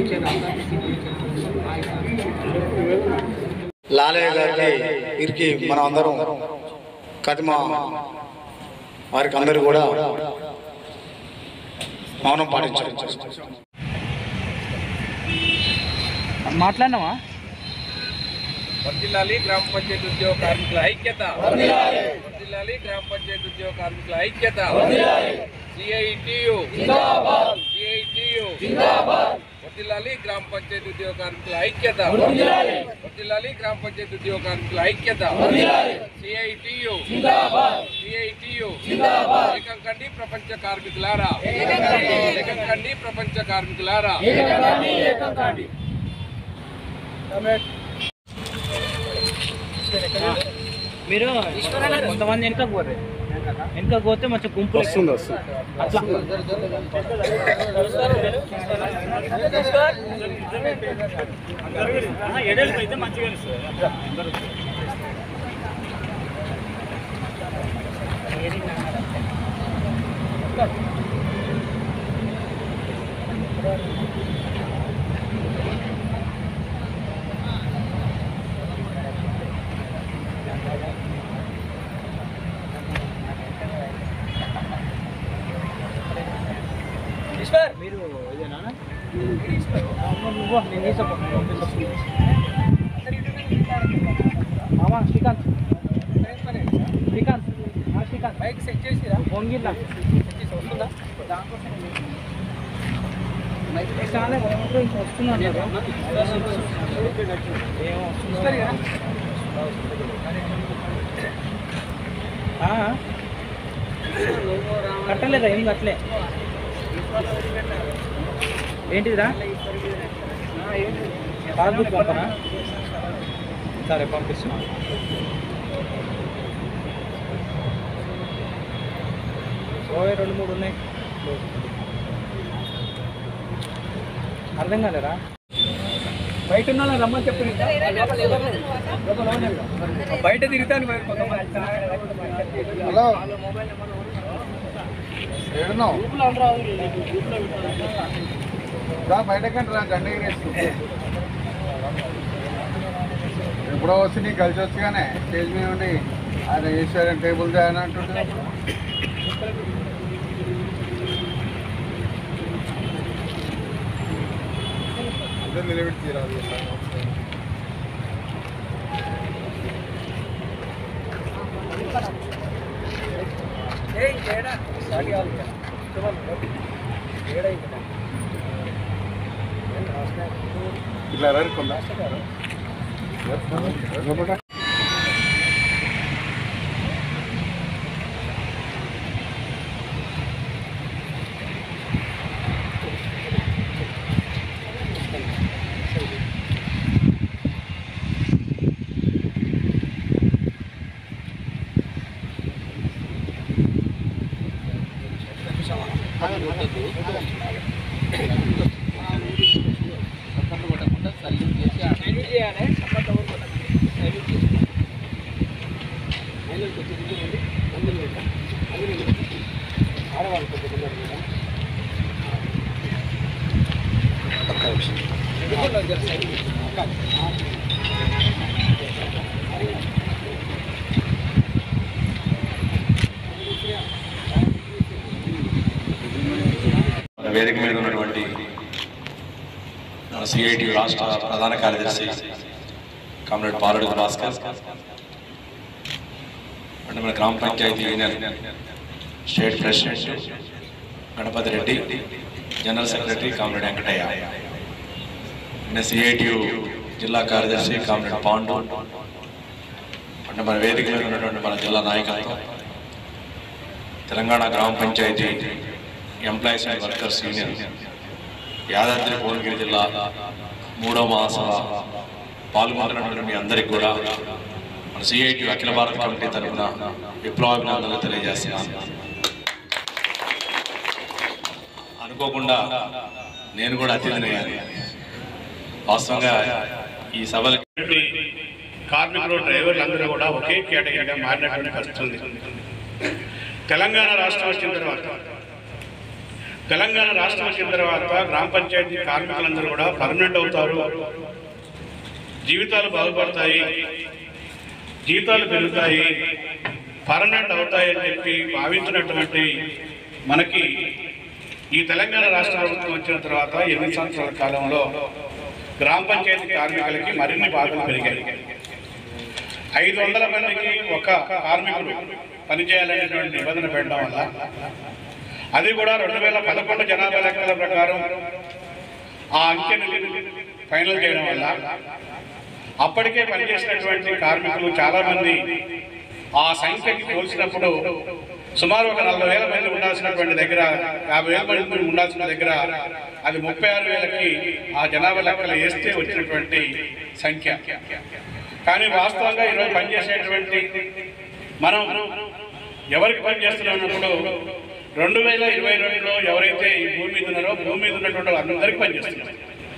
లాలయ్య గారికి వీరికి మనం అందరం కతిమ వారికి అందరూ కూడా మౌనం పాటించారు మాట్లాడినావా వర్ధిల్లాలి గ్రామ పంచాయతీ ఉద్యోగ కార్మికుల ఐక్యత వర్ధిల్లాలి గ్రామ పంచాయతీ ఉద్యోగ కార్మికుల ఐక్యత సిఐటియు సిఐటియు వర్ధిల్లాలి గ్రామ పంచాయతీ ఉద్యోగ కార్మికుల ఐక్యత వర్ధిల్లాలి గ్రామ పంచాయతీ ఉద్యోగ కార్మికుల ఐక్యత సిఐటియు సిఐటియు ఏకం కండి ప్రపంచ కార్మికులారా ఏకం కండి ప్రపంచ కార్మికులారా మీరు కొంతమంది వెనక పోరే వెనక పోతే మంచి గుంపు వస్తుంది వస్తుంది అట్లా ఎడలకు అయితే మంచిగా మీరు ఇదేనా నువ్వు నేను తీసుకో మామా శ్రీకాంత్ శ్రీకాంత్ ఆ శ్రీకాంత్ బైక్ సెట్ చేసిరా పొంగిల్లా వస్తుందా దానికోసం చాలా వస్తున్నాను ఏమో వస్తుంది కదా ఆ. కట్టలేదా ఏం కట్టలే ఏంటిదిరా పాస్బుక్ పంపనా సరే పంపిస్తున్నా ఓ రెండు మూడు ఉన్నాయి అర్థం కాలేరా బయట ఉన్న వాళ్ళని రమ్మని చెప్పి బయట తిరుగుతాను మరి కొంతమంది హలో ఏడున్నావు రా బయటకంటే రా గండ ఎగిరేస్తూ ఎప్పుడో వచ్చి నీకు కలిసి వచ్చు కానీ స్టేజ్ మీద ఉండి ఆయన ఈశ్వరన్ టేబుల్ అని అంటుంటే అందరూ నిలబెట్టి తీరాలి ఇట్లా రరుకుందా మన వేదిక మీద ఉన్నటువంటి మన సిఐటి రాష్ట్ర ప్రధాన కార్యదర్శి కామ్రేడ్ పాలడుగు భాస్కర్ అంటే మన గ్రామ panchayat union state president Ganapathi Reddy general secretary comrade Venkataiah అంటే సిఐటియు జిల్లా కార్యదర్శి కామ్రేడ్ పాండు అంటే మన వేదిక మీద ఉన్నటువంటి మన జిల్లా నాయకత్వం తెలంగాణ గ్రామ panchayat employees and workers union Yadadri Bhuvanagiri జిల్లా మూడవ మహాసభ పాల్గొంటున్నటువంటి మీ అందరికీ కూడా మన సిఐటి అఖిల భారత కమిటీ తరఫున విప్లవాభినందనలు తెలియజేస్తున్నాను అనుకోకుండా నేను కూడా అతిథినయ్యాను వాస్తవంగా ఈ సభలకి కార్మికులు డ్రైవర్లు అందరూ కూడా ఒకే కేటగిరీగా మారినటువంటి పరిస్థితి ఉంది తెలంగాణ రాష్ట్రం వచ్చిన తర్వాత తెలంగాణ రాష్ట్రం వచ్చిన తర్వాత గ్రామ పంచాయతీ కార్మికులందరూ కూడా పర్మనెంట్ అవుతారు జీవితాలు బాగుపడతాయి జీతాలు పెరుగుతాయి పర్మనెంట్ అవుతాయి అని చెప్పి భావించినటువంటి మనకి ఈ తెలంగాణ రాష్ట్ర ప్రభుత్వం వచ్చిన తర్వాత ఎనిమిది సంవత్సరాల కాలంలో గ్రామ పంచాయతీ కార్మికులకి మరిన్ని బాధలు పెరిగాయి ఐదు వందల మందికి ఒక కార్మికుడు పనిచేయాలనేటువంటి నిబంధన పెట్టడం వల్ల అది కూడా రెండు వేల పదకొండు జనాభా లెక్కల ప్రకారం ఆ అంకెను ఫైనల్ చేయడం వల్ల అప్పటికే పనిచేసినటువంటి కార్మికులు చాలా మంది ఆ సంఖ్యకి పోల్చినప్పుడు సుమారు ఒక నలభై వేల మంది ఉండాల్సినటువంటి దగ్గర యాభై వేల మంది ఉండాల్సిన దగ్గర అది ముప్పై ఆరు వేలకి ఆ జనాభా లెక్కలు వేస్తే వచ్చినటువంటి సంఖ్య కానీ వాస్తవంగా ఈరోజు పనిచేసేటువంటి మనం ఎవరికి పనిచేస్తున్నప్పుడు రెండు వేల ఇరవై రెండులో ఎవరైతే ఈ భూమి మీద ఉన్నారో భూమి మీద ఉన్నటువంటి వాళ్ళందరికీ పనిచేస్తున్నారు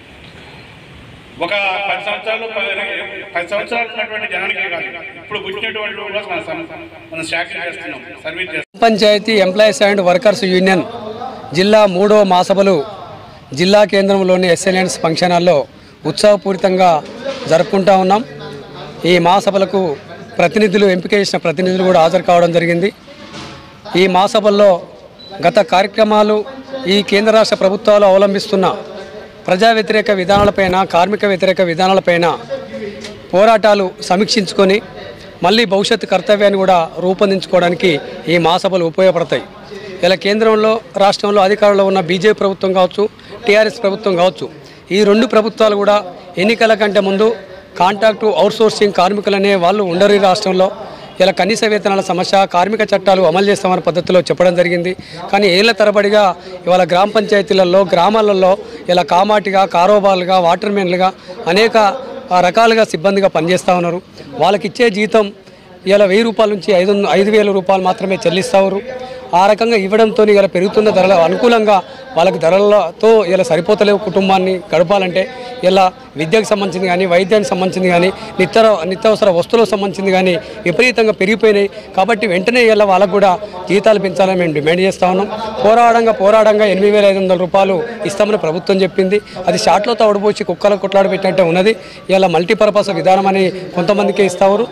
ఒక పది సంవత్సరాలు పది పది సంవత్సరాలు ఉన్నటువంటి జనానికి కాదు ఇప్పుడు పుట్టినటువంటి వాళ్ళు కూడా మన సం- మనం శాఖలు చేస్తున్నాం సర్వీస్ చేస్తున్నాం panchayat employees and workers union జిల్లా మూడో మాసభలు జిల్లా కేంద్రంలోని ఎస్ఎల్ఎన్స్ ఫంక్షన్ హాల్లో ఉత్సాహపూరితంగా జరుపుకుంటా ఉన్నాం ఈ మహాసభలకు ప్రతినిధులు ఎంపిక చేసిన ప్రతినిధులు కూడా హాజరు కావడం జరిగింది ఈ మహాసభల్లో గత కార్యక్రమాలు ఈ కేంద్ర రాష్ట్ర ప్రభుత్వాలు అవలంబిస్తున్న ప్రజా వ్యతిరేక విధానాలపైన కార్మిక వ్యతిరేక విధానాలపైన పోరాటాలు సమీక్షించుకొని మళ్ళీ భవిష్యత్తు కర్తవ్యాన్ని కూడా రూపొందించుకోవడానికి ఈ మహాసభలు ఉపయోగపడతాయి ఇలా కేంద్రంలో రాష్ట్రంలో అధికారంలో ఉన్న బీజేపీ ప్రభుత్వం కావచ్చు టీఆర్ఎస్ ప్రభుత్వం కావచ్చు ఈ రెండు ప్రభుత్వాలు కూడా ఎన్నికల కంటే ముందు కాంట్రాక్టు అవుట్సోర్సింగ్ కార్మికులనే వాళ్ళు ఉండరు ఈ రాష్ట్రంలో ఇలా కనీస వేతనాల సమస్య కార్మిక చట్టాలు అమలు చేస్తామన్న పద్ధతిలో చెప్పడం జరిగింది కానీ ఏళ్ల తరబడిగా ఇవాళ గ్రామ పంచాయతీలలో గ్రామాలలో ఇలా కామాటిగా కారోబార్లుగా వాటర్మెన్లుగా అనేక ఆ, రకాలుగా సిబ్బందిగా పనిచేస్తూ ఉన్నారు వాళ్ళకి ఇచ్చే జీతం ఇలా వెయ్యి రూపాయల నుంచి ఐదు వంద- ఐదు వేల రూపాయలు మాత్రమే చెల్లిస్తారు ఆ రకంగా ఇవ్వడంతో ఇలా పెరుగుతున్న ధరల అనుకూలంగా వాళ్ళకి ధరలతో ఇలా సరిపోతలేవు కుటుంబాన్ని గడపాలంటే ఇలా విద్యకు సంబంధించింది కానీ వైద్యానికి సంబంధించింది కానీ నిత్య నిత్యావసర వస్తువులకు సంబంధించింది కానీ విపరీతంగా పెరిగిపోయినాయి కాబట్టి వెంటనే ఇలా వాళ్ళకు కూడా జీతాలు పెంచాలని మేము డిమాండ్ చేస్తా ఉన్నాం పోరాడంగా పోరాడంగా ఎనిమిది వేల ఐదు వందల రూపాయలు ఇస్తామని ప్రభుత్వం చెప్పింది అది షాట్లో తవడపోసి కుక్కల కొట్లాడ పెట్టినట్టే ఉన్నది ఇలా మల్టీపర్పస్ విధానం అని కొంతమందికే ఇస్తారు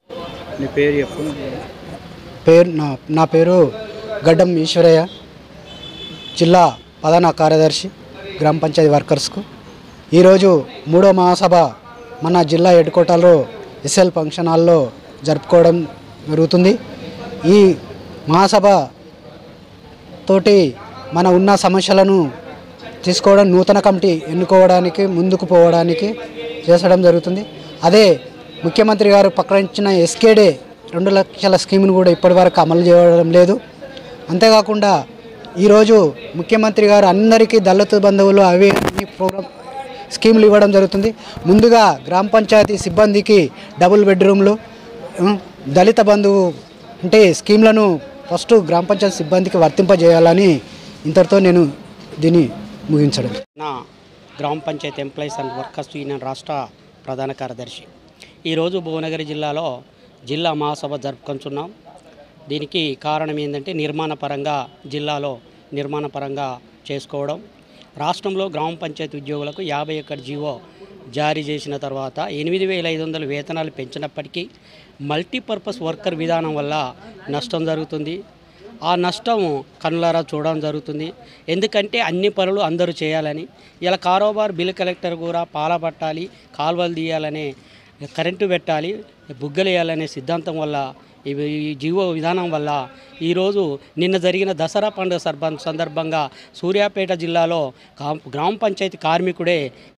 పేరు నా నా పేరు గడ్డం ఈశ్వరయ్య జిల్లా ప్రధాన కార్యదర్శి గ్రామ పంచాయతీ వర్కర్స్కు ఈరోజు మూడో మహాసభ మన జిల్లా హెడ్ క్వార్టర్లో ఎస్ఎల్ ఫంక్షన్ హాల్లో జరుపుకోవడం జరుగుతుంది ఈ మహాసభ తోటి మన ఉన్న సమస్యలను తీసుకోవడం నూతన కమిటీ ఎన్నుకోవడానికి ముందుకు పోవడానికి చేసడం జరుగుతుంది అదే ముఖ్యమంత్రి గారు ప్రకటించిన ఎస్కేడే రెండు లక్షల స్కీమ్ను కూడా ఇప్పటివరకు అమలు చేయడం లేదు అంతేకాకుండా ఈరోజు ముఖ్యమంత్రి గారు అందరికీ దళిత బంధువులు అవి అన్ని ప్రోగ్రామ్ స్కీములు ఇవ్వడం జరుగుతుంది ముందుగా గ్రామ పంచాయతీ సిబ్బందికి డబుల్ బెడ్రూమ్లు ఉం, దళిత బంధువు అంటే స్కీమ్లను ఫస్ట్ గ్రామ పంచాయతీ సిబ్బందికి వర్తింపజేయాలని ఇంతటితో నేను దీన్ని ముగించడం నా గ్రామ panchayat employees and workers union రాష్ట్ర ప్రధాన కార్యదర్శి ఈరోజు భువనగిరి జిల్లాలో జిల్లా మహాసభ జరుపుకుంటున్నాం దీనికి కారణం ఏంటంటే నిర్మాణ పరంగా జిల్లాలో నిర్మాణ పరంగా చేసుకోవడం రాష్ట్రంలో గ్రామ పంచాయతీ ఉద్యోగులకు యాభై ఒక్కటి జీవో జారీ చేసిన తర్వాత ఎనిమిది వేల ఐదు వందల వేతనాలు పెంచినప్పటికీ మల్టీపర్పస్ వర్కర్ విధానం వల్ల నష్టం జరుగుతుంది ఆ నష్టం కనులారా చూడడం జరుగుతుంది ఎందుకంటే అన్ని పనులు అందరూ చేయాలని ఇలా కారోబార్ బిల్ కలెక్టర్ కూడా పాల పట్టాలి కాలువలు తీయాలనే కరెంటు పెట్టాలి బుగ్గలు వేయాలనే సిద్ధాంతం వల్ల ఇవి ఈ జీవో విధానం వల్ల ఈరోజు నిన్న జరిగిన దసరా పండుగ సర్బ సందర్భంగా సూర్యాపేట జిల్లాలో కా- గ్రామ పంచాయతీ కార్మికుడే